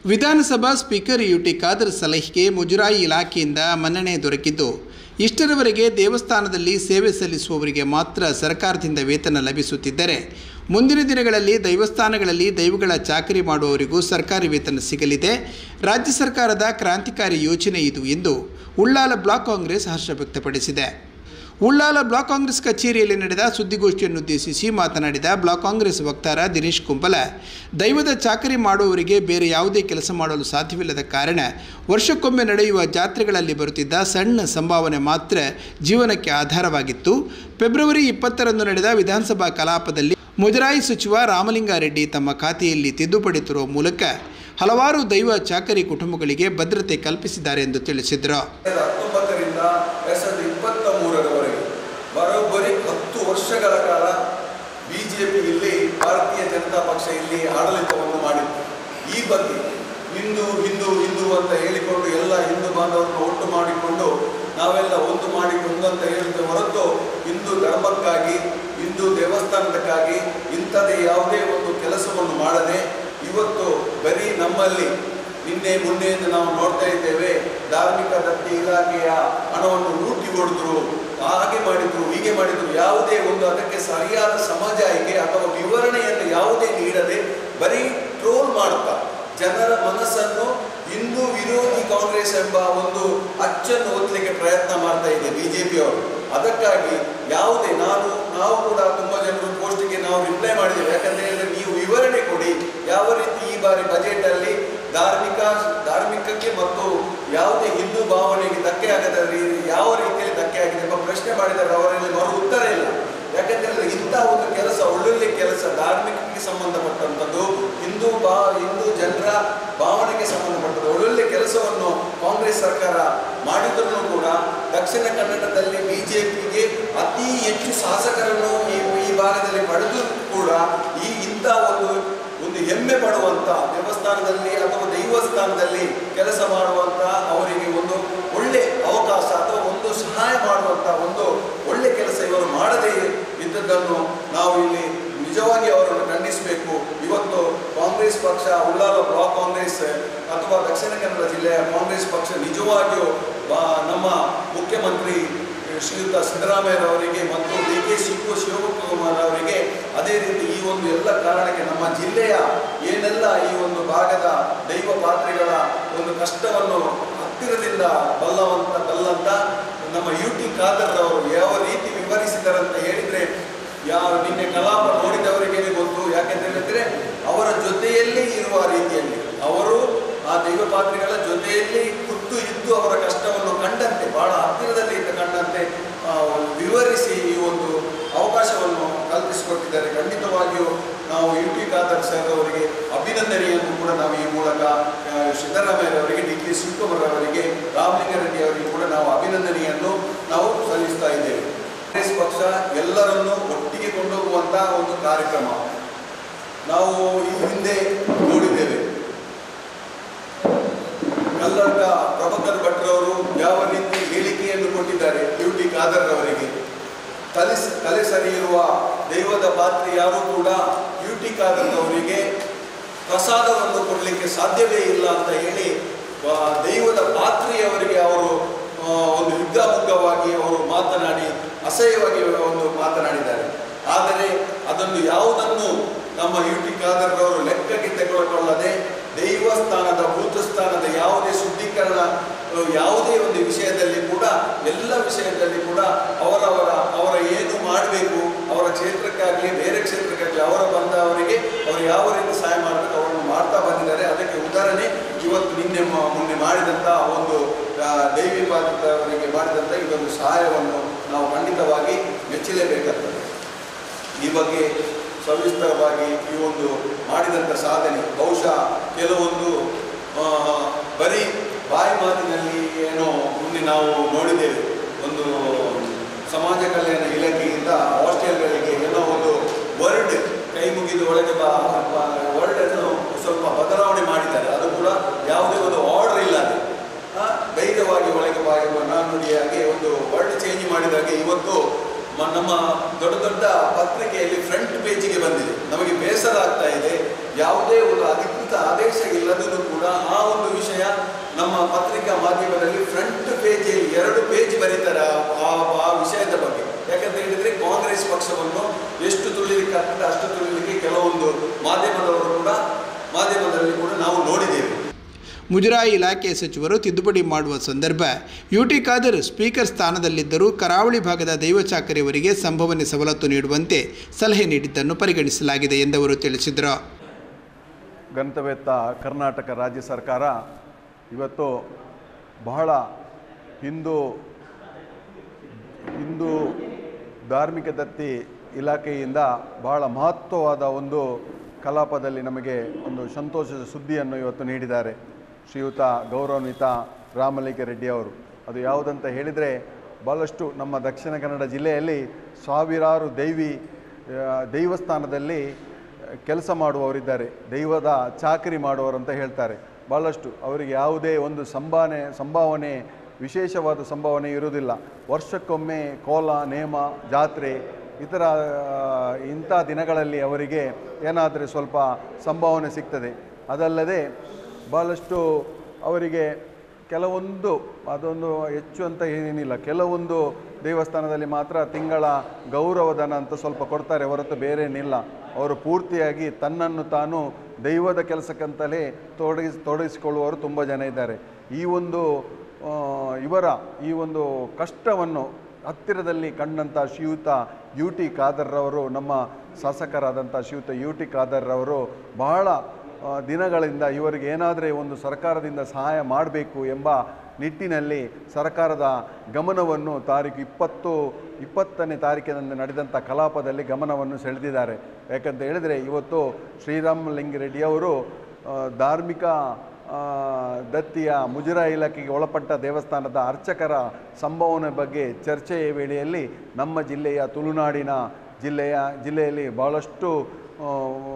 ವಿಧಾನಸಭಾ speaker U T Khader ಸಲಹೆಗೆ ಮುಜರಾಯಿ ಇಲಾಖೆಯಿಂದ ಮನ್ನಣೆ ದೊರಕಿದ್ದು ಇಷ್ಟರವರೆಗೆ ದೇವಸ್ಥಾನದಲ್ಲಿ ಸೇವೆ ಸಲ್ಲಿಸುವವರಿಗೆ ಮಾತ್ರ ಸರ್ಕಾರದಿಂದ ವೇತನ ಲಭಿಸುತ್ತಿದ್ದರೆ ಮುಂದಿನ ದಿನಗಳಲ್ಲಿ ದೈವಸ್ಥಾನಗಳಲ್ಲಿ ದೈವಗಳ ಚಾಕರಿ ಮಾಡುವವರಿಗೂ ಸರ್ಕಾರಿ ವೇತನ ಸಿಗಲಿದೆ ರಾಜ್ಯ ಸರ್ಕಾರದ ಕ್ರಾಂತಿಕಾರಿ ಯೋಜನೆ ಇದು ಎಂದು ಉಳ್ಳಾಲ ಬ್ಲಾಕ್ ಕಾಂಗ್ರೆಸ್ ಹರ್ಷ ವ್ಯಕ್ತಪಡಿಸಿದೆ ಉಳ್ಳಾಲ ಬ್ಲಾಕ್ ಕಾಂಗ್ರೆಸ್ ಕಚೇರಿಯಲ್ಲಿ ನಡೆದ ಸುದ್ದಿಗೋಷ್ಠಿಯನ್ನುದ್ದೇಶಿಸಿ ಮಾತನಾಡಿದ ಬ್ಲಾಕ್ ಕಾಂಗ್ರೆಸ್ ವಕ್ತಾರ ದಿನೇಶ್ ಕುಂಬಲ ದೈವದ ಚಾಕರಿ ಮಾಡುವವರಿಗೆ ಬೇರೆ ಯಾವುದೇ ಕೆಲಸ ಮಾಡಲು ಸಾಧ್ಯವಿಲ್ಲದ ಕಾರಣ ವರ್ಷಕ್ಕೊಮ್ಮೆ ನಡೆಯುವ ಜಾತ್ರೆಗಳಲ್ಲಿ ಬರುತ್ತಿದ್ದ ಸಣ್ಣ ಸಂಭಾವನೆ ಮಾತ್ರ ಜೀವನಕ್ಕೆ ಆಧಾರವಾಗಿತ್ತು ಫೆಬ್ರವರಿ ಇಪ್ಪತ್ತರಂದು ನಡೆದ ವಿಧಾನಸಭಾ ಕಲಾಪದಲ್ಲಿ ಮುಜರಾಯಿ ಸಚಿವ ರಾಮಲಿಂಗಾರೆಡ್ಡಿ ತಮ್ಮ ಖಾತೆಯಲ್ಲಿ ತಿದ್ದುಪಡಿ ತರುವ ಮೂಲಕ ಹಲವಾರು ದೈವ ಚಾಕರಿ ಕುಟುಂಬಗಳಿಗೆ ಭದ್ರತೆ ಕಲ್ಪಿಸಿದ್ದಾರೆ ಎಂದು ತಿಳಿಸಿದರು ಸಾವಿರದ ಹತ್ತೊಂಬತ್ತರಿಂದ ಎರಡ್ ಸಾವಿರದ ಇಪ್ಪತ್ತ ಮೂರರವರೆಗೆ ಬರೋಬ್ಬರಿ ಹತ್ತು ವರ್ಷಗಳ ಕಾಲ ಬಿಜೆಪಿ ಇಲ್ಲಿ ಭಾರತೀಯ ಜನತಾ ಪಕ್ಷ ಇಲ್ಲಿ ಆಡಳಿತವನ್ನು ಮಾಡಿತ್ತು ಈ ಬಗ್ಗೆ ಹಿಂದೂ ಹಿಂದೂ ಹಿಂದೂ ಅಂತ ಹೇಳಿಕೊಂಡು ಎಲ್ಲ ಹಿಂದೂ ಬಾಂಧವರನ್ನು ಒಟ್ಟು ಮಾಡಿಕೊಂಡು ನಾವೆಲ್ಲ ಒಂದು ಮಾಡಿಕೊಂಡು ಅಂತ ಹೇಳಿದ ಹೊರತು ಹಿಂದೂ ಧರ್ಮಕ್ಕಾಗಿ ಹಿಂದೂ ದೇವಸ್ಥಾನದಕ್ಕಾಗಿ ಇಂಥದೇ ಯಾವುದೇ ಒಂದು ಕೆಲಸವನ್ನು ಮಾಡದೆ ಇವತ್ತು ಬರೀ ನಮ್ಮಲ್ಲಿ ನಿನ್ನೆ ಮೊನ್ನೆಯಿಂದ ನಾವು ನೋಡ್ತಾ ಇದ್ದೇವೆ ಧಾರ್ಮಿಕ ದತ್ತಿ ಇಲಾಖೆಯ ಹಣವನ್ನು ಲೂಟಿ ಹೊಡೆದ್ರು ಹಾಗೆ ಮಾಡಿದ್ರು ಹೀಗೆ ಮಾಡಿದ್ರು ಯಾವುದೇ ಒಂದು ಅದಕ್ಕೆ ಸರಿಯಾದ ಸಮಜಾಯಿಕೆ ಅಥವಾ ವಿವರಣೆಯನ್ನು ಯಾವುದೇ ನೀಡದೆ ಬರೀ ಟ್ರೋಲ್ ಮಾಡ್ತಾ ಜನರ ಮನಸ್ಸನ್ನು ಹಿಂದೂ ವಿರೋಧಿ ಕಾಂಗ್ರೆಸ್ ಎಂಬ ಒಂದು ಅಚ್ಚನ್ನು ಓದಲಿಕ್ಕೆ ಪ್ರಯತ್ನ ಮಾಡ್ತಾ ಇದೆ ಬಿಜೆಪಿ ಅವರು ಅದಕ್ಕಾಗಿ ಯಾವುದೇ ನಾನು ನಾವು ಕೂಡ ತುಂಬಾ ಜನರು ಪೋಸ್ಟ್ಗೆ ನಾವು ರಿಪ್ಲೈ ಮಾಡಿದ್ದೇವೆ ಯಾಕಂತ ಹೇಳಿದ್ರೆ ನೀವು ವಿವರಣೆ ಕೊಡಿ ಯಾವ ರೀತಿ ಈ ಬಾರಿ ಬಜೆಟ್ ಅಲ್ಲಿ ಧಾರ್ಮಿಕ ಧಾರ್ಮಿಕಕ್ಕೆ ಮತ್ತು ಯಾವುದೇ ಹಿಂದೂ ಭಾವನೆಗೆ ಧಕ್ಕೆ ಆಗದ ರೀ- ಯಾವ ರೀತಿಯಲ್ಲಿ ಧಕ್ಕೆ ಆಗಿದೆ ಎಂಬ ಪ್ರಶ್ನೆ ಮಾಡಿದರೆ ಅವರಲ್ಲಿ ಮರು ಉತ್ತರ ಇಲ್ಲ ಯಾಕಂತೇಳಿದ್ರೆ ಇಂಥ ಒಂದು ಕೆಲಸ ಒಳ್ಳೊಳ್ಳೆ ಕೆಲಸ ಧಾರ್ಮಿಕಕ್ಕೆ ಸಂಬಂಧಪಟ್ಟಂಥದ್ದು ಹಿಂದೂ ಬಾ ಹಿಂದೂ ಜನರ ಭಾವನೆಗೆ ಸಂಬಂಧಪಟ್ಟದ್ದು ಒಳ್ಳೊಳ್ಳೆ ಕೆಲಸವನ್ನು ಕಾಂಗ್ರೆಸ್ ಸರ್ಕಾರ ಮಾಡಿದ್ರು ಕೂಡ ದಕ್ಷಿಣ ಕನ್ನಡದಲ್ಲಿ ಬಿಜೆಪಿಗೆ ಅತಿ ಹೆಚ್ಚು ಶಾಸಕರನ್ನು ಈ ಈ ಭಾಗದಲ್ಲಿ ಪಡೆದು ಕೂಡ ಈ ಇಂಥ ಒಂದು ಒಂದು ಹೆಮ್ಮೆ ಪಡುವಂತ ದೇವಸ್ಥಾನದಲ್ಲಿ ಅಥವಾ ದೈವಸ್ಥಾನದಲ್ಲಿ ಕೆಲಸ ಮಾಡುವಂತ ಅವರಿಗೆ ಒಂದು ಒಳ್ಳೆ ಅವಕಾಶ ಅಥವಾ ಒಂದು ಸಹಾಯ ಮಾಡುವಂತ ಒಂದು ಒಳ್ಳೆ ಕೆಲಸ ಇವರು ಮಾಡದೇ ಇದ್ದದ್ದನ್ನು ನಾವು ಇಲ್ಲಿ ನಿಜವಾಗಿ ಅವರನ್ನು ಖಂಡಿಸಬೇಕು ಇವತ್ತು ಕಾಂಗ್ರೆಸ್ ಪಕ್ಷ ಉಳ್ಳಾಲ ಬ್ಲಾಕ್ ಕಾಂಗ್ರೆಸ್ ಅಥವಾ ದಕ್ಷಿಣ ಕನ್ನಡ ಜಿಲ್ಲೆಯ ಕಾಂಗ್ರೆಸ್ ಪಕ್ಷ ನಿಜವಾಗಿಯೂ ಬಾ- ನಮ್ಮ ಮುಖ್ಯಮಂತ್ರಿ ಶ್ರೀಯುತ ಸಿದ್ದರಾಮಯ್ಯರವರಿಗೆ ಮತ್ತು ಡಿ ಕೆ ಶಿವ ಶಿವಕುಮಾರ್ ಅವರಿಗೆ ಅದೇ ರೀತಿ ಈ ಒಂದು ಎಲ್ಲ ಕಾರಣಕ್ಕೆ ನಮ್ಮ ಜಿಲ್ಲೆಯ ಏನೆಲ್ಲ ಈ ಒಂದು ಭಾಗದ ದೈವ ಪಾತ್ರೆಗಳ ಒಂದು ಕಷ್ಟವನ್ನು ಹತ್ತಿರದಿಂದ ಬಲ್ಲವಂತ ಬಲ್ಲಂತ ನಮ್ಮ ಯು ಟಿ ಖಾದರ್ ಅವರು ಯಾವ ರೀತಿ ವಿವರಿಸಿದಾರಂತ ಹೇಳಿದ್ರೆ ಯಾವ ನಿನ್ನೆ ಕಲಾಪ ನೋಡಿದವರಿಗೆ ಗೊತ್ತು ಯಾಕೆಂತ ಹೇಳಿದ್ರೆ ಅವರ ಜೊತೆಯಲ್ಲಿ ಇರುವ ರೀತಿಯಲ್ಲಿ ಅವರು ಆ ದೈವ ಪಾತ್ರೆಗಳ ಜೊತೆಯಲ್ಲಿ ಖುದ್ದು ಇದ್ದು ಅವರ ಕಷ್ಟವನ್ನು ಕಂಡಂತೆ ಬಹಳ ಹತ್ತಿರದಲ್ಲಿ ಇದ್ದ ಕಂಡಂತೆ ಆ, ವಿವರಿಸಿ ಈ ಒಂದು ಅವಕಾಶವನ್ನು ಕಲ್ಪಿಸಿಕೊಟ್ಟಿದ್ದಾರೆ ಖಂಡಿತವಾಗಿಯೂ ನಾವು ಯು ಟಿ ಖಾದರ್ ಸರ್ ಅವರಿಗೆ ಅಭಿನಂದನೆಯನ್ನು ಕೂಡ ನಾವು ಈ ಮೂಲಕ ಆ, ಸಿದ್ದರಾಮಯ್ಯರವರಿಗೆ ಡಿ ಕೆ ಶಿವಕುಮಾರ್ ಅವರಿಗೆ ರಾಮಲಿಂಗಾರೆಡ್ಡಿ ಅವರಿಗೆ ಕೂಡ ನಾವು ಅಭಿನಂದನೆಯನ್ನು ನಾವು ಸಲ್ಲಿಸ್ತಾ ಇದ್ದೇವೆ ಕಾಂಗ್ರೆಸ್ ಪಕ್ಷ ಎಲ್ಲರನ್ನೂ ಒಟ್ಟಿಗೆ ಕೊಂಡೋಗುವಂತಹ ಒಂದು ಕಾರ್ಯಕ್ರಮ ನಾವು ಈ ಹಿಂದೆ ನೋಡಿದ್ದೇವೆ ಕಲ್ಲಡ್ಕ ಪ್ರಭಾಕರ್ ಭಟ್ರವರು ಯಾವ ರೀತಿ ಹೇಳಿಕೆಯನ್ನು ಕೊಟ್ಟಿದ್ದಾರೆ ಯು ಟಿ ಖಾದರ್ ಅವರಿಗೆ ತಲೆ ತಲೆ ಸರಿ ಇರುವ ದೈವದ ಪಾತ್ರೆ ಯಾರೂ ಕೂಡ ಯು ಟಿ ಖಾದರ್ ಅವರಿಗೆ ಪ್ರಸಾದವನ್ನು ಕೊಡಲಿಕ್ಕೆ ಸಾಧ್ಯವೇ ಇಲ್ಲ ಅಂತ ಹೇಳಿ ಆ, ದೈವದ ಪಾತ್ರೆಯವರಿಗೆ ಅವರು ಆ, ಒಂದು ಹಿಗ್ಗಾಮುಗ್ಗವಾಗಿ ಅವರು ಮಾತನಾಡಿ ಅಸಹ್ಯವಾಗಿ ಒಂದು ಮಾತನಾಡಿದ್ದಾರೆ ಆದರೆ ಅದನ್ನು ಯಾವುದನ್ನು ನಮ್ಮ ಯು ಟಿ ಖಾದರ್ ಅವರು ಲೆಕ್ಕಕ್ಕೆ ತೆಗೆದುಕೊಳ್ಳದೆ ದೈವಸ್ಥಾನದ ಭೂತಸ್ಥಾನದ ಯಾವುದೇ ಶುದ್ಧೀಕರಣ ಆ, ಯಾವುದೇ ಒಂದು ವಿಷಯದಲ್ಲಿ ಕೂಡ ಎಲ್ಲ ವಿಷಯದಲ್ಲಿ ಕೂಡ ಅವರವರ ಅವರ ಏನು ಮಾಡಬೇಕು ಅವರ ಕ್ಷೇತ್ರಕ್ಕಾಗಲಿ ಬೇರೆ ಕ್ಷೇತ್ರಕ್ಕಾಗಲಿ ಅವರ ಬಂದವರಿಗೆ ಅವರು ಯಾವ ರೀತಿ ಸಹಾಯ ಮಾಡಬೇಕು ಅವರನ್ನು ಮಾಡ್ತಾ ಬಂದಿದ್ದಾರೆ ಅದಕ್ಕೆ ಉದಾಹರಣೆ ಇವತ್ತು ನಿನ್ನೆ ಮ- ಮೊನ್ನೆ ಮಾಡಿದಂಥ ಒಂದು ಆ, ದೈವಿ ಬಾಧಿತವರಿಗೆ ಮಾಡಿದಂಥ ಇದೊಂದು ಸಹಾಯವನ್ನು ನಾವು ಖಂಡಿತವಾಗಿ ಮೆಚ್ಚಲೇಬೇಕಾಗ್ತದೆ ಈ ಬಗ್ಗೆ ಸವಿಸ್ತರವಾಗಿ ಈ ಒಂದು ಮಾಡಿದಂಥ ಸಾಧನೆ ಬಹುಶಃ ಕೆಲವೊಂದು ಆ, ಬರೀ ಬಾಯಿ ಮಾತಿನಲ್ಲಿ ಏನೋ ಮುಂದೆ ನಾವು ನೋಡಿದ್ದೇವೆ ಒಂದು ಸಮಾಜ ಕಲ್ಯಾಣ ಇಲಾಖೆಯಿಂದ ಹಾಸ್ಟೆಲ್ಗಳಿಗೆ ಏನೋ ಒಂದು ವರ್ಡ್ ಕೈ ಮುಗಿದು ಒಳಗೆ ಬಾ ವರ್ಡ್ ಅನ್ನು ಸ್ವಲ್ಪ ಬದಲಾವಣೆ ಮಾಡಿದ್ದಾರೆ ಅದು ಕೂಡ ಯಾವುದೇ ಒಂದು ಆರ್ಡರ್ ಇಲ್ಲದೆ ಆ, ಧೈರ್ಯವಾಗಿ ಒಳಗೆ ಬಾ ಎಂಬ ನಾನುಡಿಯಾಗಿ ಒಂದು ವರ್ಡ್ ಚೇಂಜ್ ಮಾಡಿದಾಗೆ ಇವತ್ತು ಮ- ನಮ್ಮ ದೊಡ್ಡ ದೊಡ್ಡ ಪತ್ರಿಕೆಯಲ್ಲಿ ಫ್ರಂಟ್ ಪೇಜಿಗೆ ಬಂದಿದೆ ನಮಗೆ ಬೇಸರ ಆಗ್ತಾ ಇದೆ ಯಾವುದೇ ಒಂದು ಅಧಿಕೃತ ಆದೇಶ ಇಲ್ಲದರೂ ಕೂಡ ಪತ್ರಿಕಾ ಮಾಧ್ಯಮದಲ್ಲಿ ಫ್ರಂಟ್ ಪೇಜಲ್ಲಿ ಎರಡು ಪೇಜ್ ಬರೀತಾರೆ ಆ ಆ ವಿಷಯದ ಬಗ್ಗೆ ಯಾಕಂತ ಹೇಳಿದರೆ ಕಾಂಗ್ರೆಸ್ ಪಕ್ಷವನ್ನು ಎಷ್ಟು ತುಳಿಲಿಕ್ಕೆ ಆಗ್ತದೆ ಅಷ್ಟು ತುಳಿಲಿಕ್ಕೆ ಕೆಲವೊಂದು ಮಾಧ್ಯಮದವರು ಕೂಡ ಮಾಧ್ಯಮದಲ್ಲಿ ಕೂಡ ನಾವು ನೋಡಿದ್ದೇವೆ ಮುಜರಾಯಿ ಇಲಾಖೆ ಸಚಿವರು ತಿದ್ದುಪಡಿ ಮಾಡುವ ಸಂದರ್ಭ ಯುಟಿ ಖಾದರ್ ಸ್ಪೀಕರ್ ಸ್ಥಾನದಲ್ಲಿದ್ದರೂ ಕರಾವಳಿ ಭಾಗದ ದೈವಚಾಕರಿಯವರಿಗೆ ಸಂಭವನೆ ಸವಲತ್ತು ನೀಡುವಂತೆ ಸಲಹೆ ನೀಡಿದ್ದನ್ನು ಪರಿಗಣಿಸಲಾಗಿದೆ ಎಂದವರು ತಿಳಿಸಿದರು ಗಂತವ್ಯತ್ತ ಕರ್ನಾಟಕ ರಾಜ್ಯ ಸರ್ಕಾರ ಇವತ್ತು ಬಹಳ ಹಿಂದೂ ಹಿಂದೂ ಧಾರ್ಮಿಕ ದತ್ತಿ ಇಲಾಖೆಯಿಂದ ಬಹಳ ಮಹತ್ವವಾದ ಒಂದು ಕಲಾಪದಲ್ಲಿ ನಮಗೆ ಒಂದು ಸಂತೋಷದ ಸುದ್ದಿಯನ್ನು ಇವತ್ತು ನೀಡಿದ್ದಾರೆ ಶ್ರೀಯುತ ಗೌರವಾನ್ವಿತ ರಾಮಲಿಂಗ ರೆಡ್ಡಿ ಅವರು ಅದು ಯಾವುದಂತ ಹೇಳಿದರೆ ಭಾಳಷ್ಟು ನಮ್ಮ ದಕ್ಷಿಣ ಕನ್ನಡ ಜಿಲ್ಲೆಯಲ್ಲಿ ಸಾವಿರಾರು ದೈವಿ ಆ, ದೈವಸ್ಥಾನದಲ್ಲಿ ಕೆಲಸ ಮಾಡುವವರಿದ್ದಾರೆ ದೈವದ ಚಾಕರಿ ಮಾಡುವವರು ಅಂತ ಹೇಳ್ತಾರೆ ಭಾಳಷ್ಟು ಅವರಿಗೆ ಯಾವುದೇ ಒಂದು ಸಂಭಾವನೆ ಸಂಭಾವನೆ ವಿಶೇಷವಾದ ಸಂಭಾವನೆ ಇರುವುದಿಲ್ಲ ವರ್ಷಕ್ಕೊಮ್ಮೆ ಕೋಲ ನೇಮ ಜಾತ್ರೆ ಇತರ ಆ, ಇಂಥ ದಿನಗಳಲ್ಲಿ ಅವರಿಗೆ ಏನಾದರೆ ಸ್ವಲ್ಪ ಸಂಭಾವನೆ ಸಿಗ್ತದೆ ಅದಲ್ಲದೆ ಭಾಳಷ್ಟು ಅವರಿಗೆ ಕೆಲವೊಂದು ಅದೊಂದು ಹೆಚ್ಚು ಅಂತ ಏನಿಲ್ಲ ಕೆಲವೊಂದು ದೇವಸ್ಥಾನದಲ್ಲಿ ಮಾತ್ರ ತಿಂಗಳ ಗೌರವಧನ ಅಂತ ಸ್ವಲ್ಪ ಕೊಡ್ತಾರೆ ಹೊರತು ಬೇರೇನಿಲ್ಲ ಅವರು ಪೂರ್ತಿಯಾಗಿ ತನ್ನನ್ನು ತಾನು ದೈವದ ಕೆಲಸಕ್ಕಂತಲೇ ತೊಡಗಿಸಿ ತೊಡಗಿಸಿಕೊಳ್ಳುವವರು ತುಂಬ ಜನ ಇದ್ದಾರೆ ಈ ಒಂದು ಆ, ಇವರ ಈ ಒಂದು ಕಷ್ಟವನ್ನು ಹತ್ತಿರದಲ್ಲಿ ಕಂಡಂಥ ಶ್ರೀಯುತ ಯು ಟಿ ಖಾದರ್ರವರು ನಮ್ಮ ಶಾಸಕರಾದಂಥ ಶ್ರೀಯುತ ಯು ಟಿ ಖಾದರ್ರವರು ಬಹಳ ಆ, ದಿನಗಳಿಂದ ಇವರಿಗೆ ಏನಾದರೆ ಒಂದು ಸರ್ಕಾರದಿಂದ ಸಹಾಯ ಮಾಡಬೇಕು ಎಂಬ ನಿಟ್ಟಿನಲ್ಲಿ ಸರ್ಕಾರದ ಗಮನವನ್ನು ತಾರೀಕು ಇಪ್ಪತ್ತು ಇಪ್ಪತ್ತನೇ ತಾರೀಕಿನಂದು ನಡೆದಂಥ ಕಲಾಪದಲ್ಲಿ ಗಮನವನ್ನು ಸೆಳೆದಿದ್ದಾರೆ ಯಾಕಂತ ಹೇಳಿದರೆ ಇವತ್ತು ಶ್ರೀರಾಮಲಿಂಗ ರೆಡ್ಡಿಯವರು ಆ, ಧಾರ್ಮಿಕ ಆ, ದತ್ತಿಯ ಮುಜರಾಯಿ ಇಲಾಖೆಗೆ ಒಳಪಟ್ಟ ದೇವಸ್ಥಾನದ ಅರ್ಚಕರ ಸಂಭಾವನೆ ಬಗ್ಗೆ ಚರ್ಚೆಯ ವೇಳೆಯಲ್ಲಿ ನಮ್ಮ ಜಿಲ್ಲೆಯ ತುಳುನಾಡಿನ ಜಿಲ್ಲೆಯ ಜಿಲ್ಲೆಯಲ್ಲಿ ಭಾಳಷ್ಟು ಆ,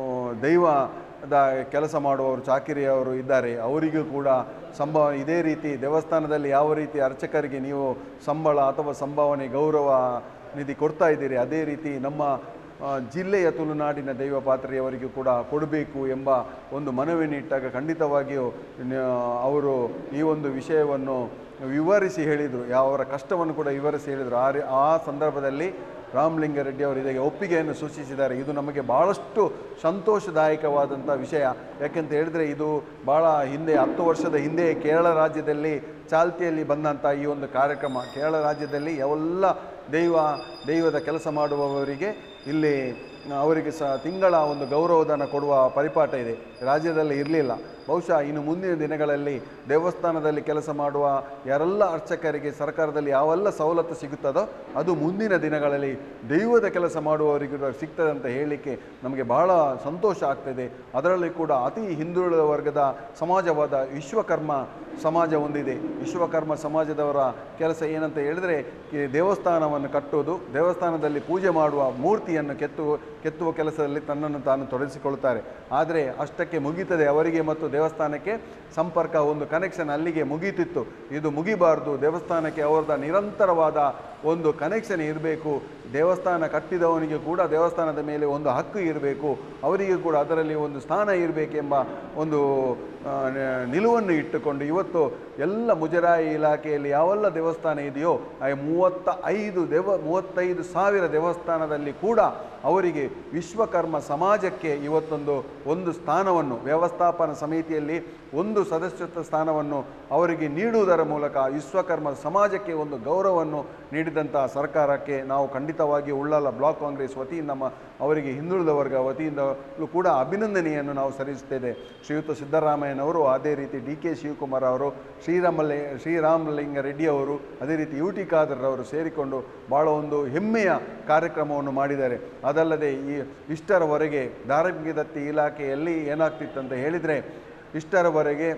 ದೈವದ ಕೆಲಸ ಮಾಡುವವರು ಚಾಕಿರಿಯವರು ಇದ್ದಾರೆ ಅವರಿಗೂ ಕೂಡ ಸಂಭಾವ ಇದೇ ರೀತಿ ದೇವಸ್ಥಾನದಲ್ಲಿ ಯಾವ ರೀತಿ ಅರ್ಚಕರಿಗೆ ನೀವು ಸಂಬಳ ಅಥವಾ ಸಂಭಾವನೆ ಗೌರವ ನಿಧಿ ಕೊಡ್ತಾ ಇದ್ದೀರಿ ಅದೇ ರೀತಿ ನಮ್ಮ ಆ, ಜಿಲ್ಲೆಯ ತುಳುನಾಡಿನ ದೈವ ಪಾತ್ರೆಯವರಿಗೂ ಕೂಡ ಕೊಡಬೇಕು ಎಂಬ ಒಂದು ಮನವಿಯನ್ನು ಇಟ್ಟಾಗ ಖಂಡಿತವಾಗಿಯೂ ನ- ಅವರು ಈ ಒಂದು ವಿಷಯವನ್ನು ವಿವರಿಸಿ ಹೇಳಿದರು ಅವರ ಕಷ್ಟವನ್ನು ಕೂಡ ವಿವರಿಸಿ ಹೇಳಿದರು ಆ ರೀ- ಆ ಸಂದರ್ಭದಲ್ಲಿ ರಾಮಲಿಂಗ ರೆಡ್ಡಿ ಅವರು ಇದಕ್ಕೆ ಒಪ್ಪಿಗೆಯನ್ನು ಸೂಚಿಸಿದ್ದಾರೆ ಇದು ನಮಗೆ ಭಾಳಷ್ಟು ಸಂತೋಷದಾಯಕವಾದಂಥ ವಿಷಯ ಯಾಕೆಂತ ಹೇಳಿದರೆ ಇದು ಭಾಳ ಹಿಂದೆ ಹತ್ತು ವರ್ಷದ ಹಿಂದೆ ಕೇರಳ ರಾಜ್ಯದಲ್ಲಿ ಚಾಲ್ತಿಯಲ್ಲಿ ಬಂದಂಥ ಈ ಒಂದು ಕಾರ್ಯಕ್ರಮ ಕೇರಳ ರಾಜ್ಯದಲ್ಲಿ ಎಲ್ಲ ದೈವ ದೈವದ ಕೆಲಸ ಮಾಡುವವರಿಗೆ ಇಲ್ಲಿ ಅವರಿಗೆ ಸಹ ತಿಂಗಳ ಒಂದು ಗೌರವಧನ ಕೊಡುವ ಪರಿಪಾಠ ಇದೆ ರಾಜ್ಯದಲ್ಲಿ ಇರಲಿಲ್ಲ ಬಹುಶಃ ಇನ್ನು ಮುಂದಿನ ದಿನಗಳಲ್ಲಿ ದೇವಸ್ಥಾನದಲ್ಲಿ ಕೆಲಸ ಮಾಡುವ ಯಾರೆಲ್ಲ ಅರ್ಚಕರಿಗೆ ಸರ್ಕಾರದಲ್ಲಿ ಯಾವೆಲ್ಲ ಸವಲತ್ತು ಸಿಗುತ್ತದೋ ಅದು ಮುಂದಿನ ದಿನಗಳಲ್ಲಿ ದೈವದ ಕೆಲಸ ಮಾಡುವವರಿಗೂ ಕೂಡ ಸಿಗ್ತದೆ ಅಂತ ಹೇಳಲಿಕ್ಕೆ ನಮಗೆ ಬಹಳ ಸಂತೋಷ ಆಗ್ತದೆ ಅದರಲ್ಲಿ ಕೂಡ ಅತಿ ಹಿಂದುಳಿದ ವರ್ಗದ ಸಮಾಜವಾದ ವಿಶ್ವಕರ್ಮ ಸಮಾಜ ಒಂದಿದೆ ವಿಶ್ವಕರ್ಮ ಸಮಾಜದವರ ಕೆಲಸ ಏನಂತ ಹೇಳಿದರೆ ಈ ದೇವಸ್ಥಾನವನ್ನು ಕಟ್ಟುವುದು ದೇವಸ್ಥಾನದಲ್ಲಿ ಪೂಜೆ ಮಾಡುವ ಮೂರ್ತಿಯನ್ನು ಕೆತ್ತು ಕೆತ್ತುವ ಕೆಲಸದಲ್ಲಿ ತನ್ನನ್ನು ತಾನು ತೊಡಗಿಸಿಕೊಳ್ಳುತ್ತಾರೆ ಆದರೆ ಅಷ್ಟಕ್ಕೆ ಮುಗೀತದೆ ಅವರಿಗೆ ಮತ್ತು ದೇವಸ್ಥಾನಕ್ಕೆ ಸಂಪರ್ಕ ಒಂದು ಕನೆಕ್ಷನ್ ಅಲ್ಲಿಗೆ ಮುಗೀತಿತ್ತು ಇದು ಮುಗಿಬಾರ್ದು ದೇವಸ್ಥಾನಕ್ಕೆ ಅವರದ ನಿರಂತರವಾದ ಒಂದು ಕನೆಕ್ಷನ್ ಇರಬೇಕು ದೇವಸ್ಥಾನ ಕಟ್ಟಿದವನಿಗೆ ಕೂಡ ದೇವಸ್ಥಾನದ ಮೇಲೆ ಒಂದು ಹಕ್ಕು ಇರಬೇಕು ಅವರಿಗೆ ಕೂಡ ಅದರಲ್ಲಿ ಒಂದು ಸ್ಥಾನ ಇರಬೇಕೆಂಬ ಒಂದು ಆ, ನ- ನಿಲುವನ್ನು ಇಟ್ಟುಕೊಂಡು ಇವತ್ತು ಎಲ್ಲ ಮುಜರಾಯಿ ಇಲಾಖೆಯಲ್ಲಿ ಯಾವೆಲ್ಲ ದೇವಸ್ಥಾನ ಇದೆಯೋ ಆ ಮೂವತ್ತ ಐದು ದೇವ ಮೂವತ್ತೈದು ಸಾವಿರ ದೇವಸ್ಥಾನದಲ್ಲಿ ಕೂಡ ಅವರಿಗೆ ವಿಶ್ವಕರ್ಮ ಸಮಾಜಕ್ಕೆ ಇವತ್ತೊಂದು ಒಂದು ಸ್ಥಾನವನ್ನು ವ್ಯವಸ್ಥಾಪನಾ ಸಮಿತಿಯಲ್ಲಿ ಒಂದು ಸದಸ್ಯತ್ವ ಸ್ಥಾನವನ್ನು ಅವರಿಗೆ ನೀಡುವುದರ ಮೂಲಕ ವಿಶ್ವಕರ್ಮ ಸಮಾಜಕ್ಕೆ ಒಂದು ಗೌರವವನ್ನು ನೀಡಿದಂಥ ಸರ್ಕಾರಕ್ಕೆ ನಾವು ಖಂಡಿತವಾಗಿ ಉಳ್ಳಾಲ ಬ್ಲಾಕ್ ಕಾಂಗ್ರೆಸ್ ವತಿಯಿಂದ ಮ- ಅವರಿಗೆ ಹಿಂದುಳಿದ ವರ್ಗ ವತಿಯಿಂದಲೂ ಕೂಡ ಅಭಿನಂದನೆಯನ್ನು ನಾವು ಸಲ್ಲಿಸುತ್ತೇವೆ ಶ್ರೀಯುತ ಸಿದ್ದರಾಮಯ್ಯನವರು ಅದೇ ರೀತಿ ಡಿ ಕೆ ಶಿವಕುಮಾರ್ ಅವರು ಶ್ರೀರಾಮಲೆ ಶ್ರೀರಾಮಲಿಂಗ ರೆಡ್ಡಿ ಅವರು ಅದೇ ರೀತಿ ಯು ಟಿ ಖಾದರ್ ಅವರು ಸೇರಿಕೊಂಡು ಭಾಳ ಒಂದು ಹೆಮ್ಮೆಯ ಕಾರ್ಯಕ್ರಮವನ್ನು ಮಾಡಿದ್ದಾರೆ ಅದಲ್ಲದೆ ಈ ಇಷ್ಟರವರೆಗೆ ಧಾರ್ಮಿಕ ದತ್ತಿ ಇಲಾಖೆಯಲ್ಲಿ ಏನಾಗ್ತಿತ್ತಂತ ಹೇಳಿದರೆ ಇಷ್ಟರವರೆಗೆ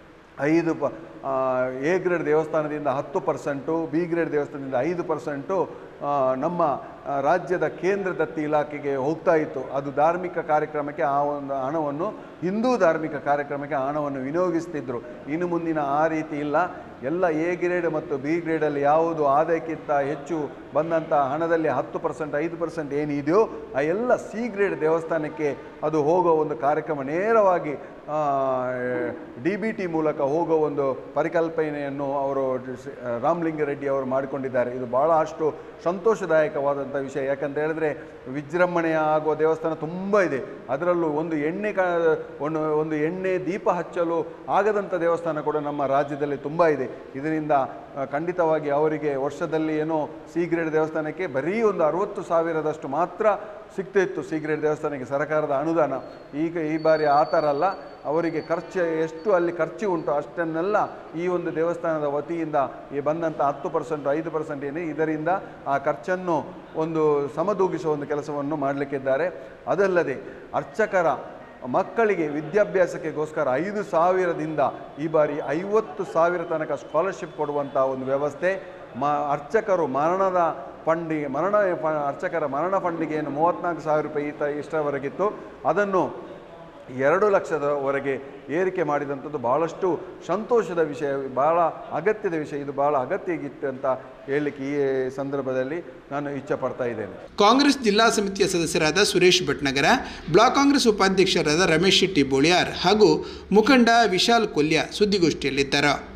ಐದು ಪ ಆ, ಎ ಗ್ರೇಡ್ ದೇವಸ್ಥಾನದಿಂದ ಹತ್ತು ಪರ್ಸೆಂಟು ಬಿ ಗ್ರೇಡ್ ದೇವಸ್ಥಾನದಿಂದ ಐದು ಪರ್ಸೆಂಟು ಆ, ನಮ್ಮ ಆ, ರಾಜ್ಯದ ಕೇಂದ್ರ ದತ್ತಿ ಇಲಾಖೆಗೆ ಹೋಗ್ತಾ ಇತ್ತು ಅದು ಧಾರ್ಮಿಕ ಕಾರ್ಯಕ್ರಮಕ್ಕೆ ಆ ಒಂದು ಹಣವನ್ನು ಹಿಂದೂ ಧಾರ್ಮಿಕ ಕಾರ್ಯಕ್ರಮಕ್ಕೆ ಆ ಹಣವನ್ನು ವಿನಿಯೋಗಿಸ್ತಿದ್ರು ಇನ್ನು ಮುಂದಿನ ಆ ರೀತಿ ಇಲ್ಲ ಎಲ್ಲ ಎ ಗ್ರೇಡ್ ಮತ್ತು ಬಿ ಗ್ರೇಡಲ್ಲಿ ಯಾವುದು ಆದಾಯಕ್ಕಿಂತ ಹೆಚ್ಚು ಬಂದಂಥ ಹಣದಲ್ಲಿ ಹತ್ತು ಪರ್ಸೆಂಟ್ ಐದು ಪರ್ಸೆಂಟ್ ಏನಿದೆಯೋ ಆ ಎಲ್ಲ ಸಿ ಗ್ರೇಡ್ ದೇವಸ್ಥಾನಕ್ಕೆ ಅದು ಹೋಗೋ ಒಂದು ಕಾರ್ಯಕ್ರಮ ನೇರವಾಗಿ ಡಿ ಬಿ ಟಿ ಮೂಲಕ ಹೋಗೋ ಒಂದು ಪರಿಕಲ್ಪನೆಯನ್ನು ಅವರು ಶ್ರೀ- ರಾಮಲಿಂಗಾರೆಡ್ಡಿ ಅವರು ಮಾಡಿಕೊಂಡಿದ್ದಾರೆ ಇದು ಭಾಳ ಅಷ್ಟು ಸಂತೋಷದಾಯಕವಾದಂಥ ವಿಷಯ ಯಾಕಂತ ಹೇಳಿದ್ರೆ ವಿಜೃಂಭಣೆಯ ಆಗುವ ದೇವಸ್ಥಾನ ತುಂಬ ಇದೆ ಅದರಲ್ಲೂ ಒಂದು ಎಣ್ಣೆ ಕ ಒಂದು ಒಂದು ಎಣ್ಣೆ ದೀಪ ಹಚ್ಚಲು ಆಗದಂಥ ದೇವಸ್ಥಾನ ಕೂಡ ನಮ್ಮ ರಾಜ್ಯದಲ್ಲಿ ತುಂಬ ಇದೆ ಇದರಿಂದ ಆ, ಖಂಡಿತವಾಗಿ ಅವರಿಗೆ ವರ್ಷದಲ್ಲಿ ಏನೋ ಸಿ ಗ್ರೇಡ್ ದೇವಸ್ಥಾನಕ್ಕೆ ಬರೀ ಒಂದು ಅರವತ್ತು ಸಾವಿರದಷ್ಟು ಮಾತ್ರ ಸಿಗ್ತಾ ಇತ್ತು ಸಿ ಗ್ರೇಡ್ ದೇವಸ್ಥಾನಕ್ಕೆ ಸರ್ಕಾರದ ಅನುದಾನ ಈಗ ಈ ಬಾರಿ ಆ ಥರ ಅಲ್ಲ ಅವರಿಗೆ ಖರ್ಚು ಎಷ್ಟು ಅಲ್ಲಿ ಖರ್ಚು ಉಂಟು ಅಷ್ಟನ್ನೆಲ್ಲ ಈ ಒಂದು ದೇವಸ್ಥಾನದ ವತಿಯಿಂದ ಈ ಬಂದಂಥ ಹತ್ತು ಪರ್ಸೆಂಟ್ ಐದು ಪರ್ಸೆಂಟ್ ಏನೇ ಇದರಿಂದ ಆ ಖರ್ಚನ್ನು ಒಂದು ಸಮದೂಗಿಸುವ ಒಂದು ಕೆಲಸವನ್ನು ಮಾಡಲಿಕ್ಕಿದ್ದಾರೆ ಅದಲ್ಲದೆ ಅರ್ಚಕರ ಮಕ್ಕಳಿಗೆ ವಿದ್ಯಾಭ್ಯಾಸಕ್ಕೆಗೋಸ್ಕರ ಐದು ಸಾವಿರದಿಂದ ಈ ಬಾರಿ ಐವತ್ತು ಸಾವಿರ ತನಕ ಸ್ಕಾಲರ್ಶಿಪ್ ಕೊಡುವಂಥ ಒಂದು ವ್ಯವಸ್ಥೆ ಮ ಅರ್ಚಕರು ಮರಣದ ಫಂಡಿಗೆ ಮರಣ ಫ ಅರ್ಚಕರ ಮರಣ ಫಂಡಿಗೆ ಏನು ಮೂವತ್ತ್ನಾಲ್ಕು ಸಾವಿರ ರೂಪಾಯಿ ಈತ ಇಷ್ಟವರೆಗಿತ್ತು ಅದನ್ನು ಎರಡು ಲಕ್ಷದವರೆಗೆ ಏರಿಕೆ ಮಾಡಿದಂಥದ್ದು ಬಹಳಷ್ಟು ಸಂತೋಷದ ವಿಷಯ ಬಹಳ ಅಗತ್ಯದ ವಿಷಯ ಇದು ಬಹಳ ಅಗತ್ಯ ಆಗಿತ್ತು ಅಂತ ಹೇಳಲಿಕ್ಕೆ ಈ ಸಂದರ್ಭದಲ್ಲಿ ನಾನು ಇಚ್ಛೆ ಪಡ್ತಾ ಇದ್ದೇನೆ ಕಾಂಗ್ರೆಸ್ ಜಿಲ್ಲಾ ಸಮಿತಿಯ ಸದಸ್ಯರಾದ ಸುರೇಶ್ ಭಟ್ನಗರ ಬ್ಲಾಕ್ ಕಾಂಗ್ರೆಸ್ ಉಪಾಧ್ಯಕ್ಷರಾದ ರಮೇಶ್ ಶೆಟ್ಟಿ ಬೋಳಿಯಾರ್ ಹಾಗೂ ಮುಖಂಡ ವಿಶಾಲ್ ಕೊಲ್ಯ ಸುದ್ದಿಗೋಷ್ಠಿಯಲ್ಲಿದ್ದರು